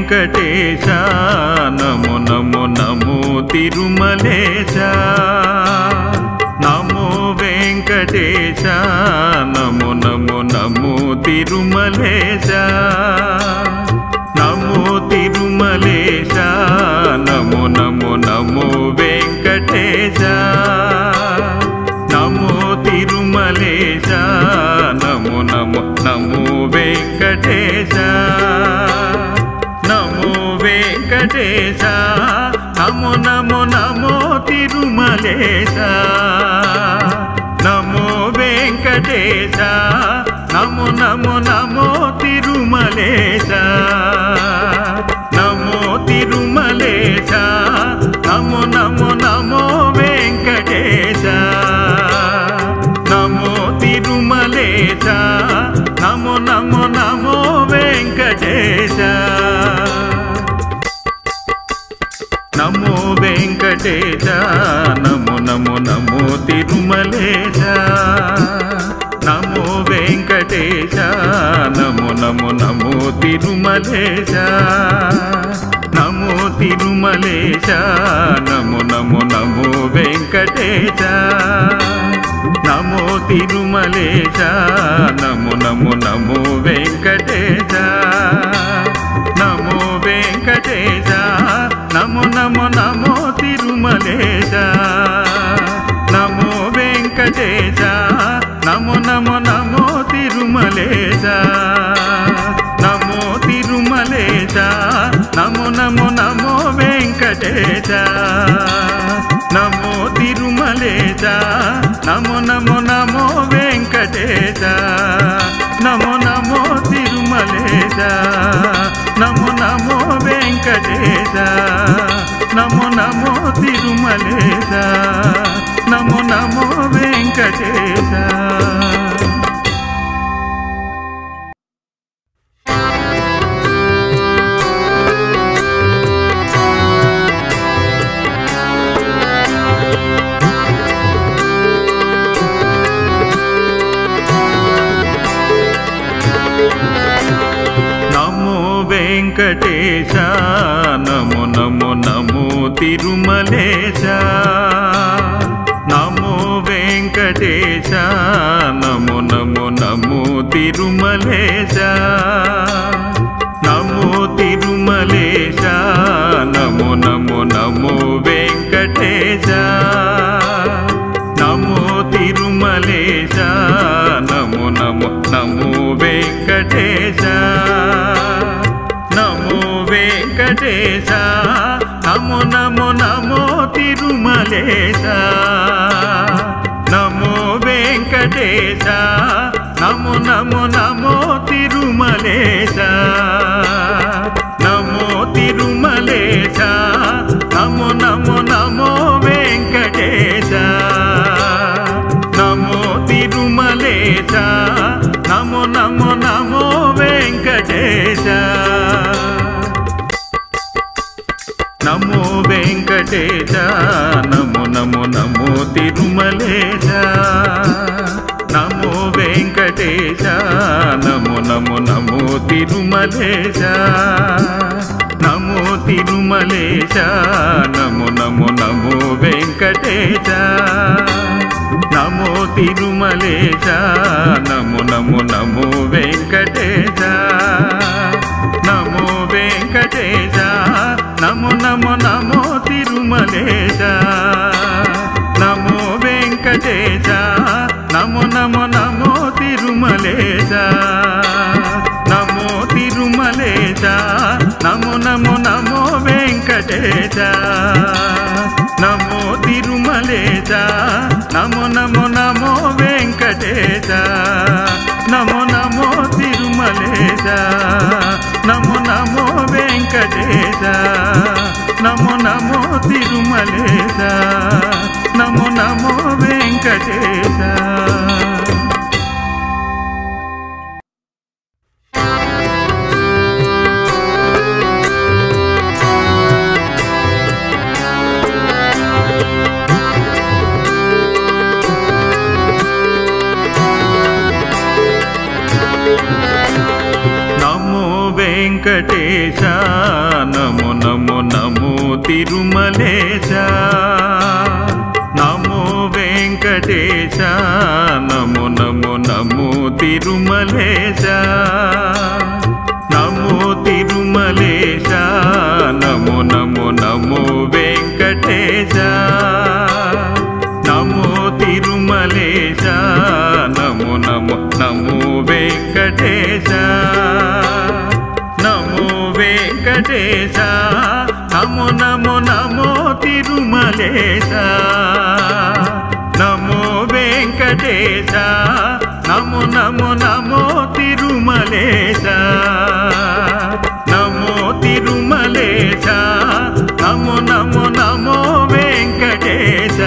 వెంకటేశ నమో నమో నమో తిరుమలేశ నమో వెంకటేశ నమో నమో నమో తిరుమలేశ నమో తిరుమలేశ నమో నమో నమో వెంకటేశ నమో తిరుమలేశ నమో నమో నమో వెంకటేశ నమో వెంకటేశ నమో నమో నమో తిరుమలేశ నమో వెంకటేశ నమో నమో నమో తిరుమలేశ నమో తిరుమలేశ నమో నమో నమో వెంకటేశ నమో తిరుమలేశ నమో నమో నమో వెంకటేశ నమో వెంకటేశ నమో నమో నమో తిరుమలేశ నమో వెంకటేశ నమో నమో నమో తిరుమలేశ నమో తిరుమలేశ నమో నమో నమో వెంకటేశ నమో తిరుమలేశ నమో నమో నమో వెంకటేశ నమో వెంకటేశ నమో నమో నమో తిరుమలేశ నమో వెంకటేశ నమో నమో నమో తిరుమలేశ నమో తిరుమలేశ నమో నమో నమో వెంకటేశ నమో తిరుమలేశ నమో నమో నమో వెంకటేశ నమో నమో తిరుమలేశ నమో నమో వెంకటేశ నమో నమో తిరుమలేశ నమో నమో వెంకటేశ నమో వెంకటేశ నమో నమో నమో తిరుమలేశ నమో వెంకటేశ నమో నమో నమో తిరుమలేశ నమో తిరుమలేశ నమో నమో నమో వెంకటేశ నమో తిరుమలేశ నమో నమో నమో వెంకటేశ నమో వెంకటేశ నమో నమో నమో తిరుమలేశ నమో వెంకటేశ నమో నమో నమో తిరుమలేశ నమో తిరుమలేశ నమో నమో నమో వెంకటేశ నమో తిరుమలేశ నమో నమో నమో వెంకటేశ నమో వెంకటేశ నమో నమో నమో తిరుమలేశ నమో వెంకటేశ నమో నమో నమో తిరుమలేశ నమో తిరుమలేశ నమో నమో నమో వెంకటేశ నమో తిరుమలేశ నమో నమో నమో వెంకటేశ నమో వెంకటేశ నమో నమో నమో తిరుమలేశ నమో వెంకటేశ నమో నమో నమో తిరుమలేశ నమో తిరుమలేశ నమో నమో నమో వెంకటేశ నమో తిరుమలేశ నమో నమో నమో వెంకటేశ నమో నమో తిరుమలేశ నమో నమో వెంకటేశ నమో నమో తిరుమలేశ నమో నమో వెంకటేశ నమో వెంకటేశ తిరుమలేశ నమో వెంకటేశ నమో నమో నమో తిరుమలేశ నమో తిరుమలేశ నమో నమో నమో వెంకటేశ నమో తిరుమలేశ నమో నమో నమో వెంకటేశ నమో వెంకటేశ నమో నమో నమో తిరుమలేశ నమో వెంకటేశ నమో నమో నమో తిరుమలేశ నమో తిరుమలేశ నమో నమో నమో వెంకటేశ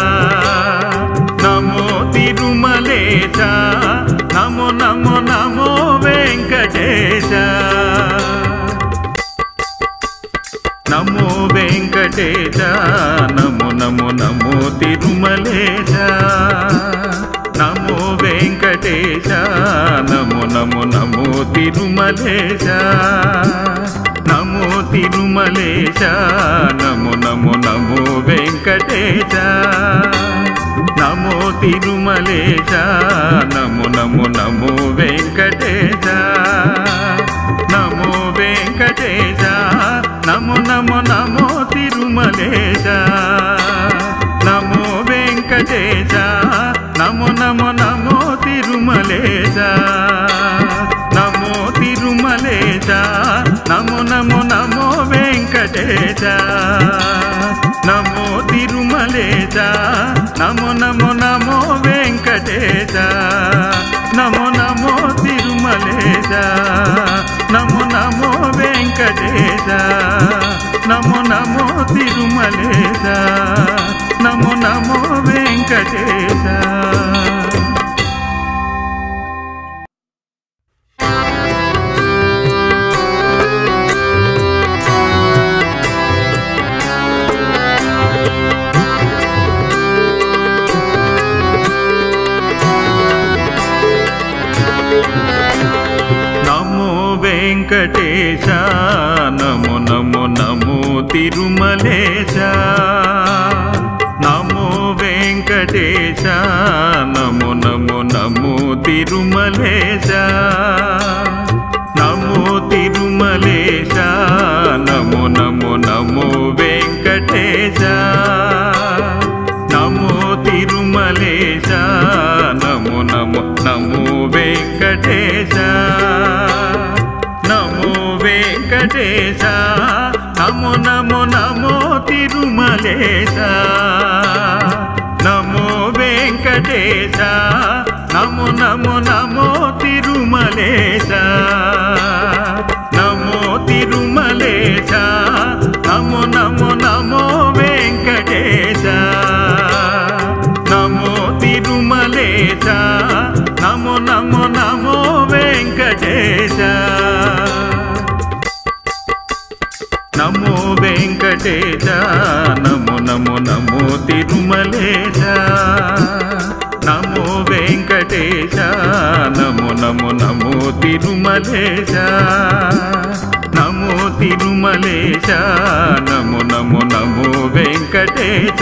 నమో తిరుమలేశ నమో నమో నమో వెంకటేశ నమో వెంకటేశ నమో నమో నమో తిరుమలేశ నమో వెంకటేశ నమో నమో నమో తిరుమలేశ నమో తిరుమలేశ నమో నమో నమో వెంకటేశ నమో తిరుమలేశ నమో నమో నమో వెంకటేశ నమో వెంకటేశ నమో నమో నమో తిరుమలేశ నమో వెంకటేశ నమో నమో నమో తిరుమలేశ నమో తిరుమలేశ నమో నమో నమో వెంకటేశ నమో తిరుమలేశ నమో నమో నమో వెంకటేశ నమో నమో తిరుమలేశ నమో నమో వెంకటేశ నమో నమో తిరుమలేశ నమో నమో వెంకటేశ నమో వెంకటేశ నమో నమో నమో తిరుమలేశ నమో వెంకటేశ నమో నమో నమో తిరుమలేశ నమో తిరుమలేశ నమో నమో నమో వెంకటేశ నమో తిరుమలేశ నమో నమో నమో వెంకటేశ నమో వెంకటేశ నమో నమో నమో తిరుమలేశ నమో వెంకటేశ నమో నమో నమో తిరుమలేశ నమో తిరుమలేశ నమో నమో నమో వెంకటేశ నమో తిరుమలేశ నమో నమో నమో వెంకటేశ నమో వెంకటేశ నమో నమో నమో తిరుమలేశ నమో వెంకటేశ నమో నమో నమో తిరుమలేశ నమో తిరుమలేశ నమో నమో నమో వెంకటేశ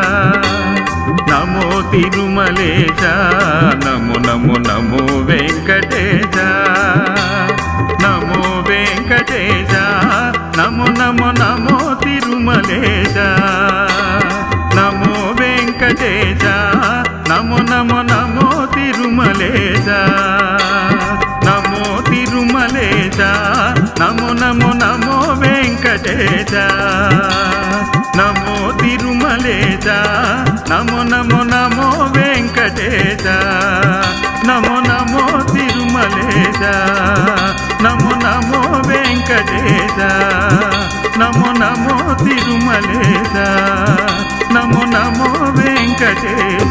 నమో తిరుమలేశ నమో నమో నమో వెంకటేశ నమో వెంకటేశ నమో నమో నమో తిరుమలేశ నమో వెంకటేశ నమో నమో నమో తిరుమలేశ నమో తిరుమలేశ నమో నమో నమో వెంకటేశ నమో తిరుమలేశ నమో నమో నమో వెంకటేశ నమో నమో తిరుమలేశ నమో నమో వెంకటేశ నమో నమో తిరుమలేశ నమో నమో వెంకటేశ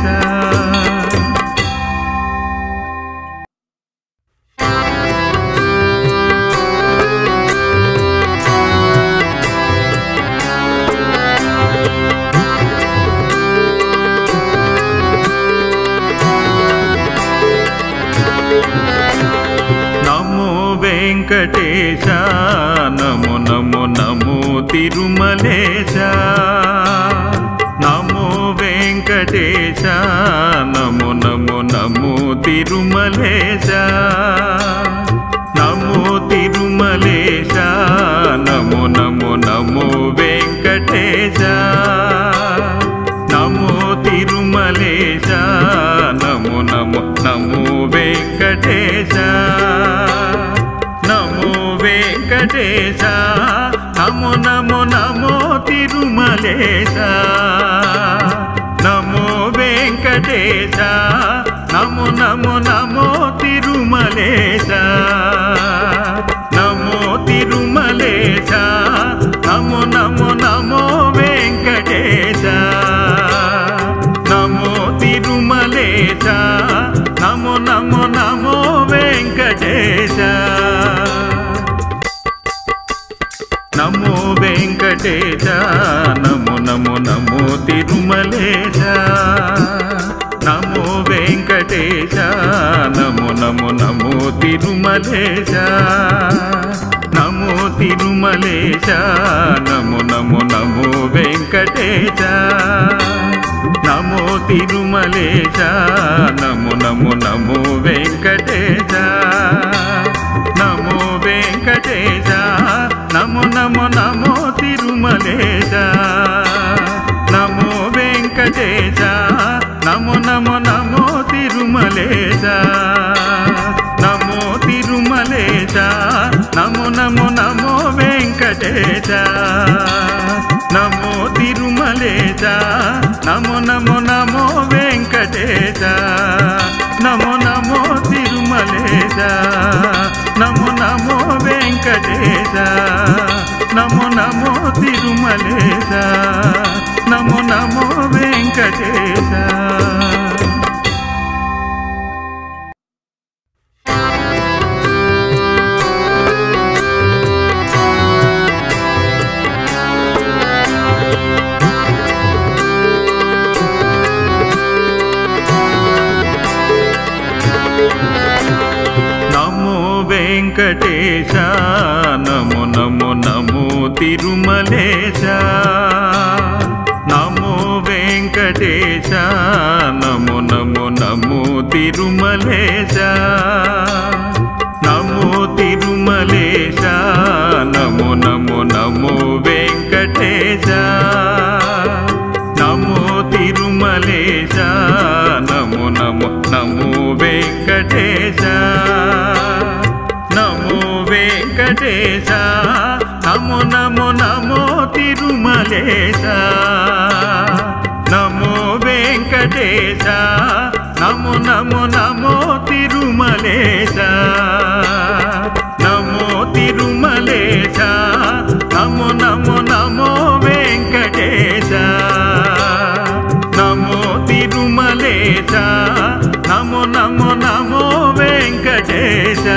నమో వెంకటేశ నమో నమో నమో తిరుమలేశ నమో వెంకటేశ నమో నమో నమో తిరుమలేశ నమో తిరుమలేశ నమో నమో నమో వెంకటేశ నమో తిరుమలేశ నమో నమో నమో వెంకటేశ నమో వెంకటేశ నమో నమో నమో తిరుమలేశ నమో వెంకటేశ నమో నమో నమో తిరుమలేశ నమో తిరుమలేశ నమో నమో నమో వెంకటేశ నమో తిరుమలేశ నమో నమో నమో వెంకటేశ నమో వెంకటేశ నమో నమో నమో తిరుమలేశ నమో వెంకటేశ నమో నమో నమో తిరుమలేశ నమో తిరుమలేశ నమో నమో నమో వెంకటేశ నమో తిరుమలేశ నమో నమో నమో వెంకటేశ నమో వెంకటేశ నమో నమో నమో తిరుమలేశ నమో వెంకటేశ నమో నమో నమో తిరుమలేశ నమో తిరుమలేశ నమో నమో నమో వెంకటేశ నమో తిరుమలేశ నమో నమో నమో వెంకటేశ నమో నమో తిరుమలేశ నమో నమో వెంకటేశ నమో నమో తిరుమలేశ నమో నమో వెంకటేశ నమో వెంకటేశ నమో నమో నమో తిరుమలేశ నమో వెంకటేశ నమో నమో నమో తిరుమలేశ నమో తిరుమలేశ నమో నమో నమో వెంకటేశ నమో తిరుమలేశ నమో నమో నమో వెంకటేశ నమో వెంకటేశ నమో నమో నమో తిరుమలేశ నమో వెంకటేశ నమో నమో నమో తిరుమలేశ నమో తిరుమలేశ నమో నమో నమో వెంకటేశ నమో తిరుమలేశ నమో నమో నమో వెంకటేశ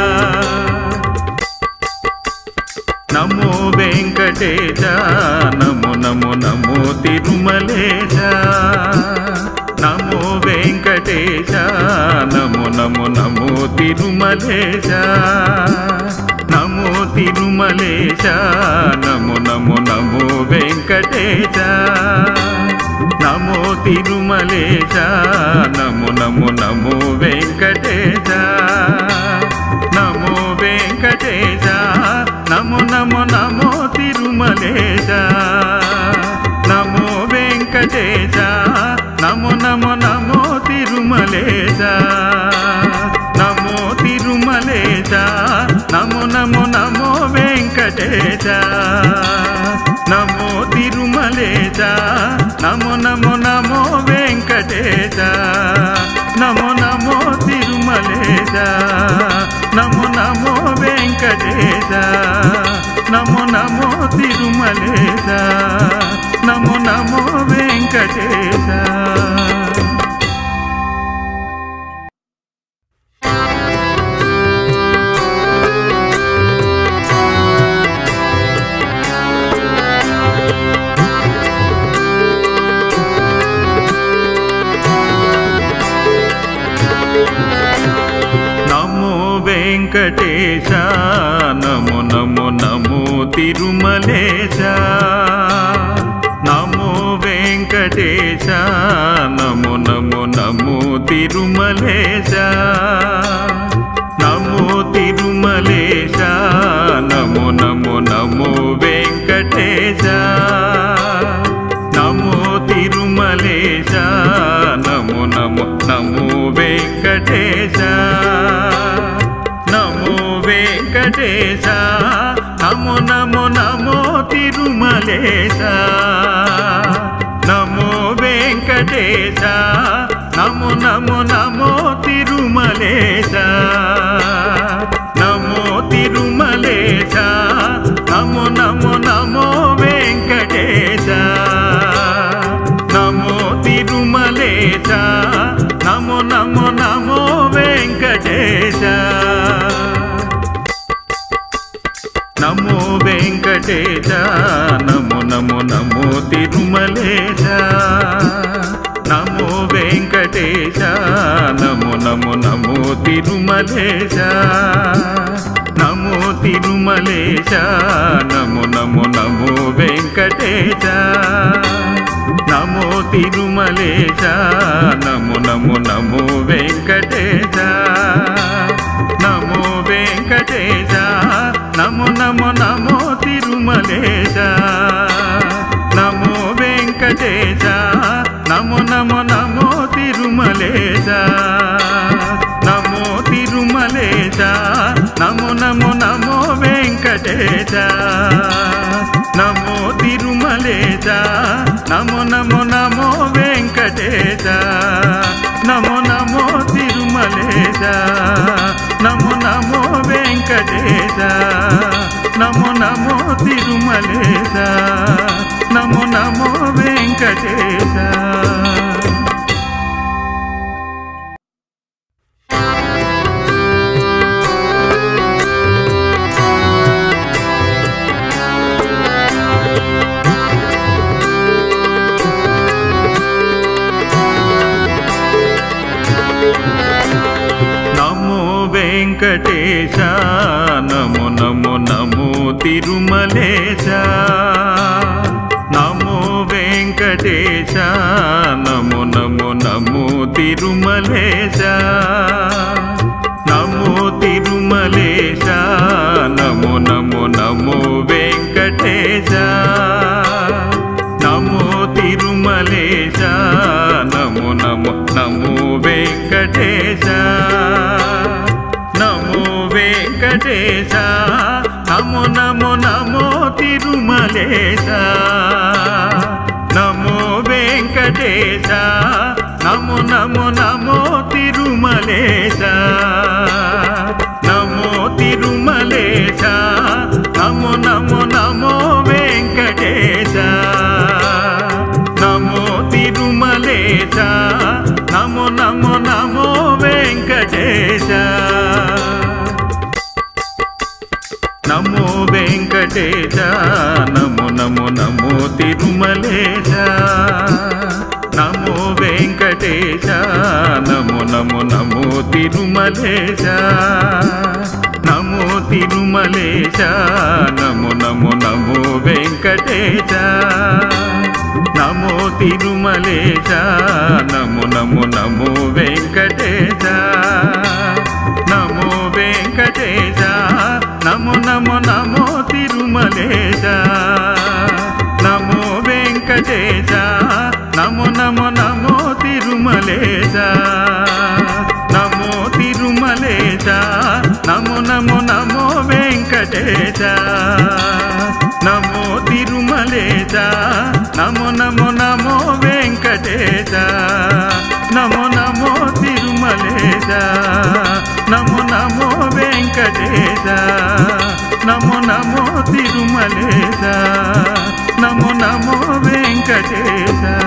నమో వెంకటేశ నమో నమో నమో తిరుమలేశ నమో వెంకటేశ నమో నమో నమో తిరుమలేశ నమో తిరుమలేశ నమో నమో నమో వెంకటేశ నమో తిరుమలేశ నమో నమో నమో వెంకటేశ నమో వెంకటేశ నమో నమో నమో తిరుమలేశ నమో వెంకటేశ నమో నమో నమో తిరుమలేశ నమో తిరుమలేశ నమో నమో నమో వెంకటేశ నమో తిరుమలేశ నమో నమో నమో వెంకటేశ నమో నమో తిరుమలేశ నమో నమో వెంకటేశ నమో నమో తిరుమలేశ నమో నమో వెంకటేశ వెంకటేశ నమో నమో నమో తిరుమలేశ నమో వెంకటేశ నమో నమో నమో తిరుమలేశ నమో తిరుమలేశ నమో నమో నమో వెంకటేశ నమో తిరుమలేశ నమో నమో నమో వెంకటేశ నమో వెంకటేశ నమో నమో నమో తిరుమలేశ నమో వెంకటేశ నమో నమో నమో తిరుమలేశ నమో తిరుమలేశ నమో నమో నమో వెంకటేశ నమో తిరుమలేశ నమో నమో నమో వెంకటేశ నమో వెంకటేశ నమో నమో నమో తిరుమలేశ నమో వెంకటేశ నమో నమో నమో తిరుమలేశ నమో తిరుమలేశ నమో నమో నమో వెంకటేశ నమో తిరుమలేశ నమో నమో నమో వెంకటేశ నమో వెంకటేశ నమో నమో నమో తిరుమలేశ నమో వెంకటేశ నమో నమో నమో తిరుమలేశ నమో తిరుమలేశ నమో నమో నమో వెంకటేశ నమో తిరుమలేశ నమో నమో నమో వెంకటేశ నమో నమో తిరుమలేశ నమో నమో వెంకటేశ నమో నమో తిరుమలేశ నమో నమో వెంకటేశ నమో వెంకటేశ నమో నమో నమో తిరుమలేశ నమో వెంకటేశ నమో నమో నమో తిరుమలేశ నమో తిరుమలేశ నమో నమో నమో వెంకటేశ నమో తిరుమలేశ నమో నమో నమో వెంకటేశ నమో వెంకటేశ నమో నమో నమో తిరుమలేశ నమో వెంకటేశ నమో నమో నమో తిరుమలేశ నమో తిరుమలేశ నమో నమో నమో వెంకటేశ నమో తిరుమలేశ నమో నమో నమో వెంకటేశ నమో వెంకటేశ నమో నమో నమో తిరుమలేశ నమో వెంకటేశ నమో నమో నమో తిరుమలేశ నమో తిరుమలేశ నమో నమో నమో వెంకటేశ నమో తిరుమలేశ నమో నమో నమో వెంకటేశ నమో వెంకటేశ నమో నమో నమో తిరుమలేశ నమో వెంకటేశ నమో నమో నమో తిరుమలేశ నమో తిరుమలేశ నమో నమో నమో వెంకటేశ నమో తిరుమలేశ నమో నమో నమో వెంకటేశ నమో నమో తిరుమలేశ నమో నమో వెంకటేశ నమో నమో తిరుమలేశ నమో నమో వెంకటేశ